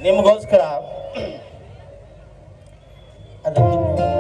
ನಿಮಗೋಸ್ಕರ ಅದೊಂದು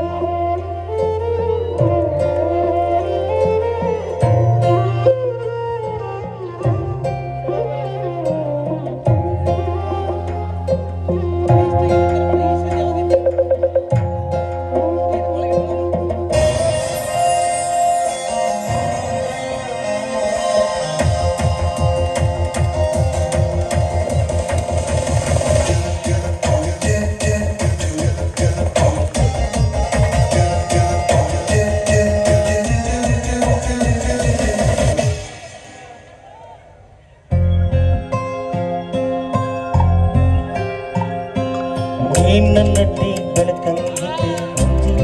ನನ್ನಟ್ಟಿ ಬೆಳಕಂಗಿದ್ದೆ ನಂಜಿ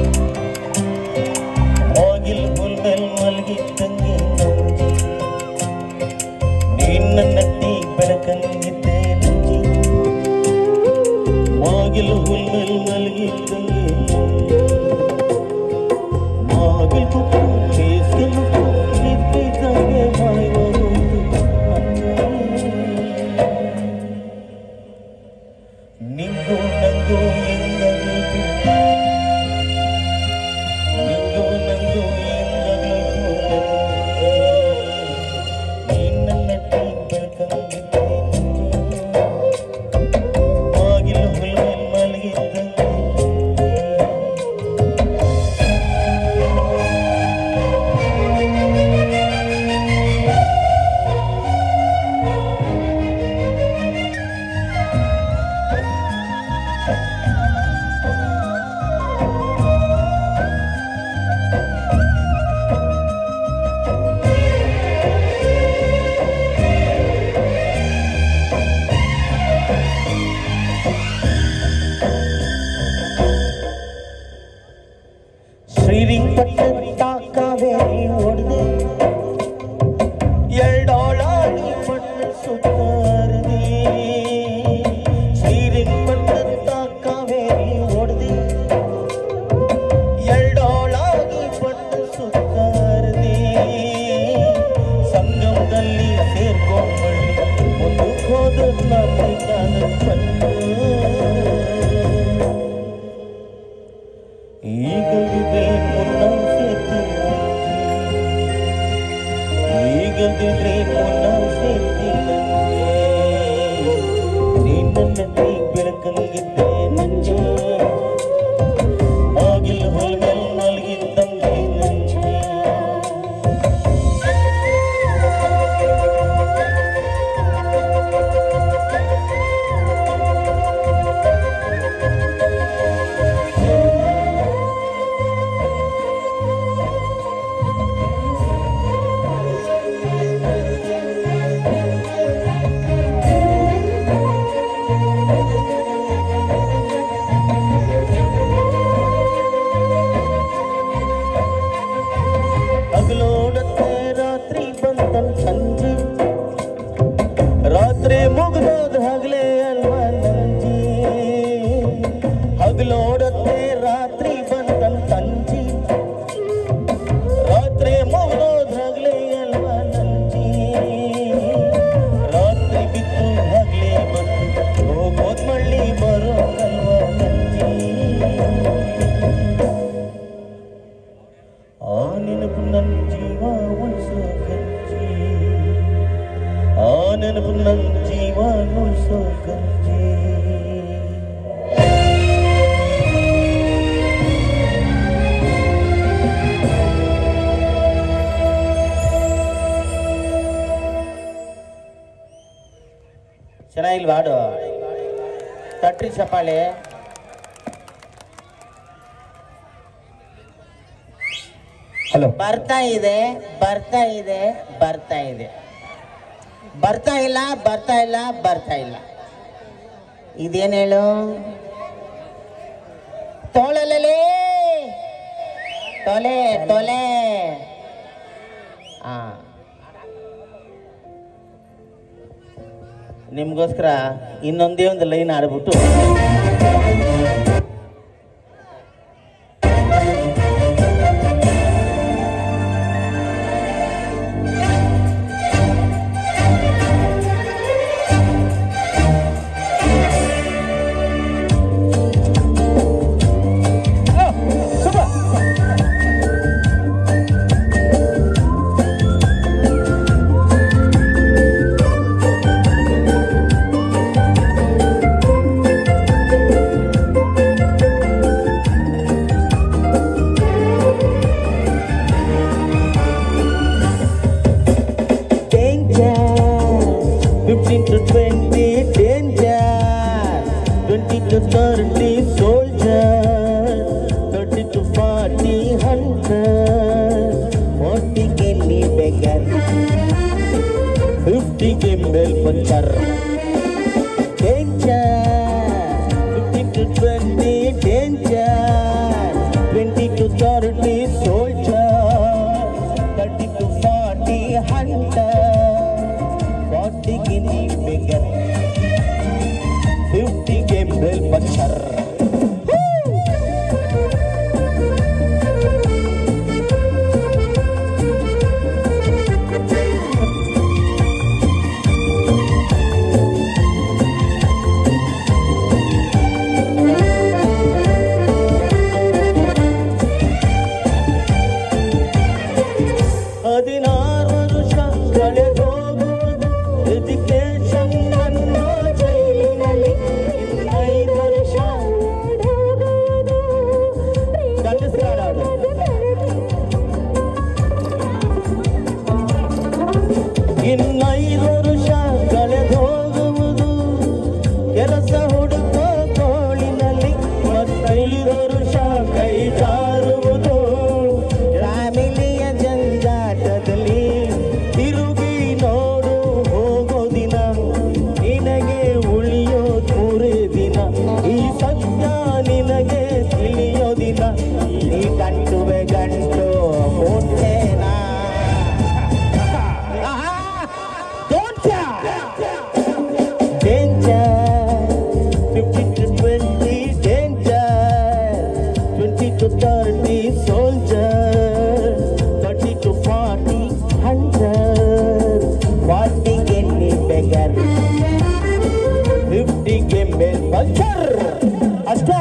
ಆಗಿಲ್ ಹುಲ್ಮೆಲ್ ಮಲಗಿದ್ದಂಗೆ ನಂಜಿ ನೀನ್ ನನ್ನಟ್ಟಿ ಬೆಳಕಂಗಿದ್ದೆ ನಂಜಿ ಆಗಿಲ್ ಹುಲ್ಮೆಲ್ ಮಲಗಿದ್ದಂಗೆ ಆಗಿಲ್ ಕುಕ್ಕು ಕೇಸ್ಗೆ ಮುಕ್ಕು ನಿಂತಿದ್ದಂಗೆ ಬಾಯಿ ಹೋಗುವುದು ನಿಂಗು ನಂಗು ಎಂದಬೇಕು ನಿಂಗು ನಂಗು ಎಂದಬೇಕು ನಿನ್ನನ್ನಟ್ಟಿ ಬೆಳಕಂಗಿದ್ದೆ ಆಗಿಲು ಹುಲ್ಮೆಲ್ ಮಲಗಿದ್ದಂಗೆ ಶ್ರೀರಂಗಪಟ್ಟಣ ಕಾವೇರಿ ಹೊಡೆದು ಎರಡೋಳಾಡಿ ಮಣ್ಣು ಸುತ್ತಾರದಿ ಶ್ರೀರಂಗಪಟ್ಟಣ ಕಾವೇರಿ ಹೊಡೆದು ಎರಡೋಳಾಗಿ ಮಣ್ಣು ಸುತ್ತಾರದಿ ಸಂಗಮದಲ್ಲಿ ಸೇರ್ಕೊಂಬಳ್ಳಿ ಮುಂದಕ್ಕೆ ಹೋದ ನಮ್ಮ ಪಟ್ಟು ಈಗಲಿದೆ ಮುನ್ನ ಸೇರ್ತೀನಿ ಈಗಲಿದೆ ಮುನ್ನ ಸೇರ್ತೀನಿ ನೀನನ್ನಲ್ಲಿ ಬೆಳಕಂಗಿದ್ದೆ ನಂಜೆ ಆಗಿಲ್ಲ ಹೊಲಗಲ್ ಮಲಗಿದ್ದಂಗೆ ನಂಜೆ ಹಗಲೋಡತ್ತೆ ರಾತ್ರಿ ಬಂತನ್ ಸಂಜೆ ರಾತ್ರಿ ಮುಗಿದೋದ ಹಗಲೇ ಅಲ್ವಾ ನಂಜಿ ಹಗಲೋಡತ್ತೆ ರಾತ್ರಿ ಬಂತನ್ ಸಂಜೆ ರಾತ್ರಿ ಮುಗಿದೋದ ಹಗಲೇ ಅಲ್ವಾ ನಂಜಿ ರಾತ್ರಿ ಬಿತ್ತು ಹಗಲೇ ಬಂತು ಹೋಗೋದ್ ಮಳ್ಳಿ ಬರೋ ಅಲ್ವಾ ನಂಜಿ ಆ ನೆನಪು ನನ್ನ ಜೀವ ಉಳಿಸೋ ಗಂಜಿ ಆ ನೆನಪು ನನ್ನ ಜೀವ ಉಳಿಸೋ ಗಂಜಿ ಚೆನ್ನಾಗಿಲ್ವಾ ಹಾಡು ತಟ್ರಿ ಚಪ್ಪಾಳೆ ಹಲೋ ಬರ್ತಾ ಇದೆ ಬರ್ತಾ ಇದೆ ಬರ್ತಾ ಇದೆ ಬರ್ತಾ ಇಲ್ಲ ಬರ್ತಾ ಇಲ್ಲ ಬರ್ತಾ ಇಲ್ಲ ಇದೇನು ಹೇಳು ತೋಳಲೇ ತೊಲೆ ತೊಲೆ ಆ ನಿಮ್ಗೋಸ್ಕರ ಇನ್ನೊಂದೇ ಒಂದು ಲೈನ್ ಆಡ್ಬಿಟ್ಟು fifteen to twenty danger twenty to thirty soldier thirty to forty hundred ಫೋರ್ಟಿಗೆ ನೀ ಬೆಗರ್ ಫಿಫ್ಟಿಗೆ ಮೇಲ್ಪಂಚರ್ danger fifty to twenty danger twenty to thirty soldier thirty to forty hundred ಫಾರ್ಟಿಗೆ ನೀ ಬೆಗರ್ ಫಿಫ್ಟಿಗೆ ಮೇಲ್ಪಂಚರ್ ಹದಿನಾರು ವರ್ಷ ಕಳೆದೋಗುವುದು ಎಜುಕೇಶನ್ ಅನ್ನೋ ಜೈಲಿನಲ್ಲಿ ಇನ್ನೈದು ವರ್ಷ ಗಂಡಸ್ರಾಡೋದು ಇನ್ನೈದು ವರ್ಷ ಕಳೆದೋಗುವುದು ಕೆಲಸ ಹುಡುಕೋ ತೋಳಿನಲ್ಲಿ ಮತ್ತೈದು ವರ್ಷ ಕೈ ಜಾರುವುದು ಫ್ಯಾಮಿಲಿಯ ಜಂಜಾಟದಲ್ಲಿ ತಿರುಗಿ ನೋಡು ಹೋಗೋ ದಿನ ನಿನಗೆ ಉಳಿಯೋ ಮೂರೇ ದಿನ ಈ ಸತ್ಯ ನಿನಗೆ ತಿಳಿಯೋ ದಿನ ಈ ಗಂಟುವೆ ಗಂಟು ಮುಟ್ಟೇನಾ danger. 50 to 20, danger. 20 to 30, soldier. 30 to 40, 100. 40 ಗೆಲ್ಲಿ beggar. 50 ಗೆ ಮೇಲ್ ಪಂಚರ್ ಅಷ್ಟೇ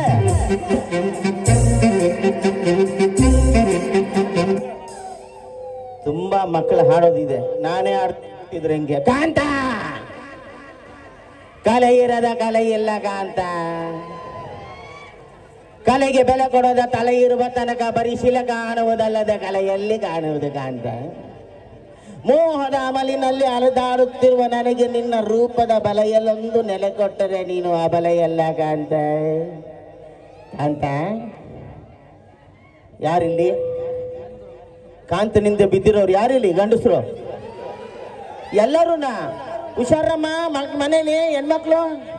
ತುಂಬಾ ಮಕ್ಕಳು ಹಾಡೋದಿದೆ ನಾನೇ ಆಡ್ತಿದ್ರೆ ಹೆಂಗೆ ಕಾಂತ ಕಲೆ ಇರದ ಕಲೆ ಇಲ್ಲ ಕಾಂತ ಕಲೆಗೆ ಬೆಲೆ ಕೊಡೋದ ತಲೆ ಇರುವ ತನಕ ಬರೀ ಶಿಲೆ ಕಾಣುವುದಲ್ಲದೆ ಕಲೆ ಎಲ್ಲಿ ಕಾಣುವುದು ಕಾಂತ ಮೋಹದ ಅಮಲಿನಲ್ಲಿ ಅಲೆದಾಡುತ್ತಿರುವ ನನಗೆ ನಿನ್ನ ರೂಪದ ಬಲೆಯಲ್ಲೊಂದು ನೆಲೆ ಕೊಟ್ಟರೆ ನೀನು ಆ ಬಲೆಯಲ್ಲ ಕಾಂತ ಕಾಂತ ಯಾರಿಲ್ಲಿ ಕಾಂತನಿಂದ ಬಿದ್ದಿರೋರು ಯಾರಿಲ್ಲಿ ಗಂಡಸರು ಎಲ್ಲರೂ ಹುಷಾರಮ್ಮ ಮಕ್ ಮನೇಲಿ ಹೆಣ್ಮಕ್ಳು